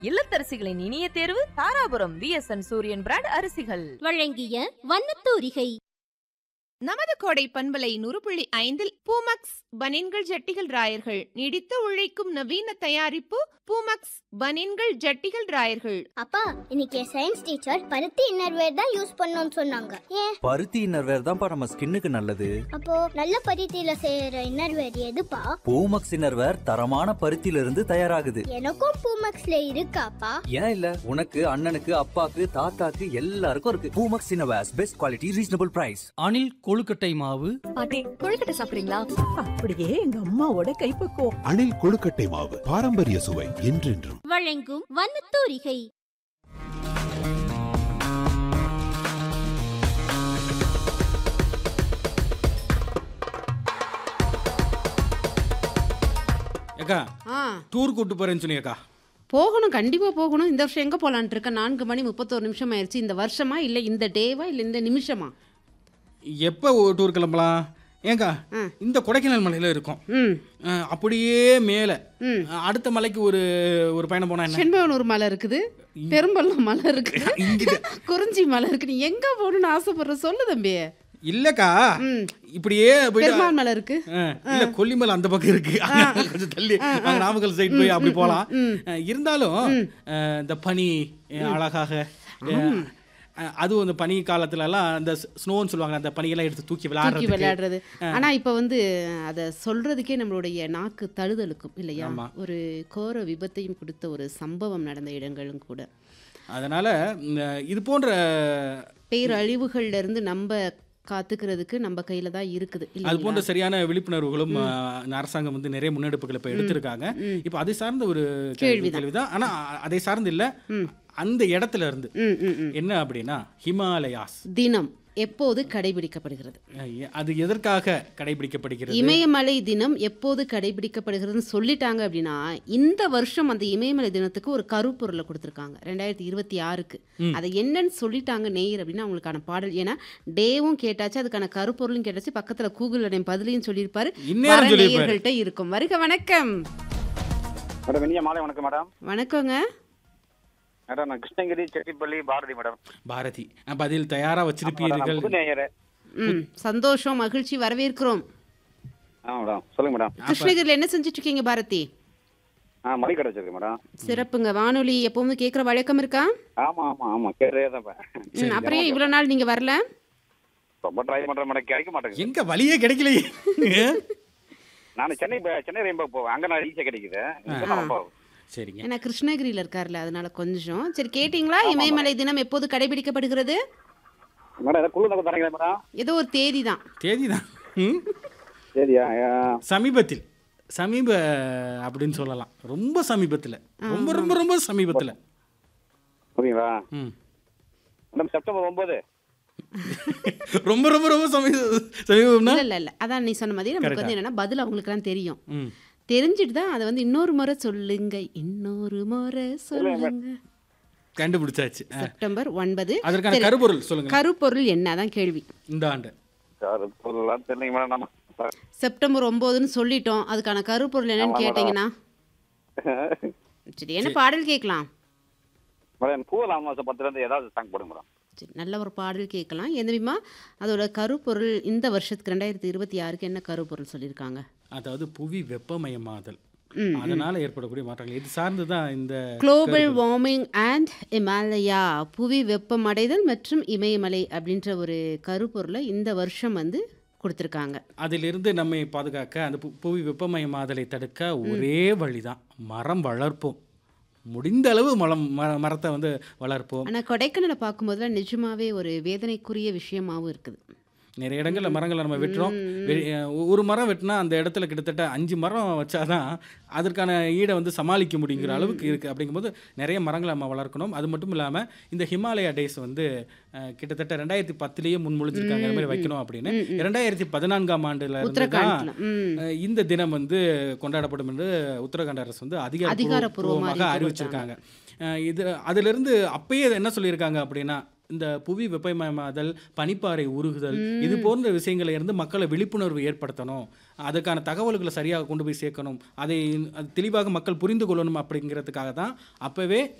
இல்லத்தரசிகளின் இனிய தேர்வு தாராபுரம் விஎஸ்என் சூரியன் பிராண்ட் அரிசிகள் வழங்கிய வண்ணத்தூரிகை நமது கோடை பண்பலை நூறு புள்ளி ஐந்தில் பூமக்ஸ் பனின்கள் ஜட்டிகள் ராயர்கள் நீடித்து உழைக்கும் நவீன தயாரிப்பு பூமக்ஸ் பனின்கள் ஜட்டிகள் ராயர்கள் அப்பா இன்னைக்கு சயின்ஸ் டீச்சர் பருத்தி இன்னர்வேர் தான் யூஸ் பண்ணணும்னு சொன்னாங்க ஏன் பருத்தி இன்னர்வேர் தான்ப்பா நம்ம ஸ்கின்னுக்கு நல்லது அப்போ நல்ல பருத்தியில செய்யற இன்னர்வேர் எதுப்பா பூமக்ஸ் இன்னர்வேர் தரமான பருத்தியில இருந்து தயாராகுது எனக்கும் பூமக்ஸ்ல இருக்காப்பா ஏன் இல்ல உனக்கு அண்ணனுக்கு அப்பாக்கு தாத்தாக்கு எல்லாருக்கும் இருக்கு Poomex innerwears best quality reasonable price Anil கொழுக்கட்டை மாவு பாட்டி கொழுக்கட்டை சாப்பிடுறீங்களா அப்படியே எங்க அம்மாவோட கைப்பக்குவம் அணில் கொழுக்கட்டை மாவு பாரம்பரிய சுவை என்றென்றும் வழங்கும் வண்ணத்தூரிகை ஏக்கா ஆ டூர் கூட்டு போறேன்னு சொன்னியக்கா போகணும் கண்டிப்பாக போகணும் இந்த வருஷம் எங்கே போகலான்ட்டு இருக்கேன் நான்கு மணி முப்பத்தோரு நிமிஷம் ஆயிடுச்சு இந்த வருஷமா இல்லை இந்த டேவா இல்லை இந்த நிமிஷமா எப்போ டூர் கிளம்பலாம் ஏங்கா இந்த கொடைக்கானல் மலையில இருக்கோம் ம் அஹ், அப்படியே மேலே ம் அஹ், அடுத்த மலைக்கு ஒரு ஒரு பயணம் போனா என்ன செண்பகனூர் மலை இருக்குது பெரும்பள்ளம் மலை இருக்குது இங்கிட்டு. குறிஞ்சி மலை இருக்கு நீ எங்க போகணும்னு ஆசைப்படுற சொல்லு தம்பி இல்லக்கா ம். இப்படியே போயிட்டு பெருமாள் மலை இருக்கு அஹ், இல்ல கொல்லிமலை அந்த பக்கம் இருக்கு அங்க கொஞ்சம் தள்ளி அங்க நாமக்கல் சைடு போய் அப்படி போலாம் அஹ், இருந்தாலும் அஹ், இந்த பனி அஹ், அழகாக அஹ், அஹ், அதுவும் இந்த பனி காலத்துல எல்லாம் அந்த ஸ்னோன்னு சொல்லுவாங்க அந்த பனியெல்லாம் எடுத்து தூக்கி தூக்கி விளையாடுறதுக்கு விளையாடுறது ஆனா இப்ப வந்து அதை சொல்றதுக்கே நம்மளுடைய நாக்கு தழுதலுக்கும் இல்லையா ஆமா. ஒரு கோர விபத்தையும் கொடுத்த ஒரு சம்பவம் நடந்த இடங்களும் கூட அதனால இந்த இது போன்ற பேரழிவுகள்ல இருந்து நம்ம காத்துக்கிறதுக்கு நம்ம கையில தான் இருக்குது அது இல்லைங்களா? போன்ற சரியான விழிப்புணர்வுகளும் அஹ், இந்த அரசாங்கம் வந்து நிறைய முன்னெடுப்புகளை இப்போ எடுத்திருக்காங்க இப்போ அதை சார்ந்த ஒரு கேள்விதான். கேள்விதான் ஆனா அதை சார்ந்து இல்ல அந்த இடத்துல இருந்து ம் ம் ம் என்ன அப்படின்னா ஹிமாலயாஸ் தினம் எப்போது கடைபிடிக்கப்படுகிறது அஹ், அது எதற்காக கடைபிடிக்கப்படுகிறது இமயமலை தினம் எப்போது கடைபிடிக்கப்படுகிறதுன்னு சொல்லிட்டாங்க அப்படின்னா இந்த வருஷம் அந்த இமயமலை தினத்துக்கு ஒரு கருப்பொருளை கொடுத்துருக்காங்க ரெண்டாயிரத்தி இருபத்தி ஆறுக்கு அதை என்னன்னு சொல்லிட்டாங்க நேயர் அப்படின்னா அவங்களுக்கான பாடல் ஏன்னா டேவும் கேட்டாச்சு அதுக்கான கருப்பொருளும் கேட்டாச்சு பக்கத்துல கூகுள் என் பதிலையும் சொல்லியிருப்பாரு இந்நேரம் வர சொல்லியிருப்பாரு. நேயர்கள்ட்ட இருக்கும் வருக வணக்கம் மேடம் இனிய மாலை வணக்கம் மேடம் வணக்கங்க மேடம் நான் கிருஷ்ணகிரி செட்டிப்பள்ளி பாரதி மேடம் பாரதி அப்ப அதில் தயாரா மேடம், நான் வச்சிருப்பீர்கள் புது நேயர் ம் சந்தோஷம் மகிழ்ச்சி வரவேற்கிறோம் ஆ மேடம் சொல்லுங்க மேடம் கிருஷ்ணகிரியில் என்ன செஞ்சுட்டு இருக்கீங்க பாரதி ஆ மளிகை கடை வச்சிருக்கேன் மேடம் சிறப்புங்க வானொலி எப்பவுமே கேட்குற வழக்கம் இருக்கா ஆமா ஆமா ஆமா கேட்டே தான் இப்ப. ம், அப்புறம் ஏன் இவ்வளோ நாள் நீங்க வரல ரொம்ப ட்ரை பண்றேன் மேடம் கிடைக்க மாட்டேங்குது எங்க வழியே கிடைக்கலையே நான் சென்னை ப- சென்னை ரெம்ப போவேன் அங்க நான் ஈஸியா கிடைக்குது இங்க நான் ரொம்ப சரிங்க ஏன்னா கிருஷ்ணகிரியில் இருக்கார்ல அதனால கொஞ்சம் சரி கேட்டிங்களா இமயமலை தினம் எப்போது கடைபிடிக்கப்படுகிறது மேடம் ஏதாவது குழு நோக்கம் தரீங்களா மேடம் ஏதோ ஒரு தேதி தான் தேதிதான் ம்? சரியா ஆ, சமீபத்தில் சமீப அப்படின்னு சொல்லலாம் ரொம்ப சமீபத்துல ரொம்ப ரொம்ப ரொம்ப சமீபத்துல புரியுங்களா ம் மேடம் செப்டம்பர் ஒன்பது ரொம்ப ரொம்ப ரொம்ப சமீப சமீபம்னா இல்ல இல்ல இல்ல அதான் நீ சொன்ன மாதிரி நமக்கு வந்து Correct-ஆ. என்னன்னா பதில் அவங்களுக்குலாம் தெரியும் ம் தெரிஞ்சுட்டு தான் அதை வந்து இன்னொரு முறை சொல்லுங்க இன்னொரு முறை சொல்லுங்க கண்டுபிடிச்சாச்சு ஆ. செப்டம்பர் ஒன்பது அதற்கான சரி. கருப்பொருள் சொல்லுங்க கருப்பொருள் என்ன அதான் கேள்வி இந்த ஆண்டு சார் பொருளாம் தெரியலைங்க மேடம் நம்ம செப்டம்பர் ஒன்பதுன்னு சொல்லிட்டோம் அதுக்கான கருப்பொருள் என்னன்னு ஆமா, கேட்டீங்கன்னா சரி என்ன பாடல் கேட்கலாம் மேடம் பூவல் அமாவாசை பத்துல இருந்து ஏதாவது சாங் போடுங்க மேடம் சரி நல்ல ஒரு பாடல் கேட்கலாம் எந்தவிமா அதோட கருப்பொருள் இந்த வருஷத்துக்கு ரெண்டாயிரத்தி இருபத்தி ஆறுக்கு என்ன கருப்பொருள் சொல்லியிருக்காங்க அதாவது புவி வெப்பமயமாதல் ம், அதனால ஏற்படக்கூடிய மாற்றங்கள் இது சார்ந்து தான் இந்த குளோபல் வார்மிங் அண்ட் இமாலயா புவி வெப்பமடைதல் மற்றும் இமயமலை அப்படின்ற ஒரு கருப்பொருளை இந்த வருஷம் வந்து கொடுத்துருக்காங்க அதிலிருந்து நம்மை பாதுகாக்க அந்த பு- புவி வெப்பமயமாதலை தடுக்க ஒரே வழிதான் மரம் வளர்ப்போம் முடிந்த அளவு மலம் ம- மரத்தை வந்து வளர்ப்போம் ஆனால் கொடைக்கானலை பார்க்கும்போதுலாம் நிஜமாவே ஒரு வேதனைக்குரிய விஷயமாவும் இருக்குது நிறைய இடங்கள்ல மரங்களை நம்ம வெட்டுறோம் வெ- அஹ் ஒரு மரம் வெட்டினா அந்த இடத்துல கிட்டத்தட்ட அஞ்சு மரம் வச்சாதான் அதற்கான ஈடை வந்து சமாளிக்க முடியுங்கிற அளவுக்கு இருக்கு அப்படிங்கும்போது நிறைய மரங்களை நம்ம வளர்க்கணும் அது மட்டும் இல்லாம இந்த ஹிமாலயா டேஸ் வந்து அஹ், கிட்டத்தட்ட ரெண்டாயிரத்தி பத்துலேயே முன்மொழிஞ்சிருக்காங்க இந்த மாதிரி வைக்கணும் அப்படின்னு ரெண்டாயிரத்தி பதினான்காம் ஆண்டுல இருந்து தான் உத்தரகாண்ட்ல ம் அஹ், இந்த தினம் வந்து கொண்டாடப்படும் என்று உத்தரகாண்ட் அரசு வந்து அதிகாரப்பூர்வமா அதிகாரப்பூர்வமாக அறிவிப்பு அறிவிச்சிருக்காங்க அஹ், இது அதிலிருந்து அப்பயே என்ன சொல்லியிருக்காங்க அப்படின்னா இந்த புவி வெப்பமயமாதல் பனிப்பாறை உருகுதல் இது போன்ற விஷயங்களை இருந்து மக்களை விழிப்புணர்வு ஏற்படுத்தணும் அதுக்கான தகவல்களை சரியாக கொண்டு போய் சேர்க்கணும் அதை அது தெளிவாக மக்கள் புரிந்து கொள்ளணும் அப்படிங்கிறதுக்காக தான் அப்போவே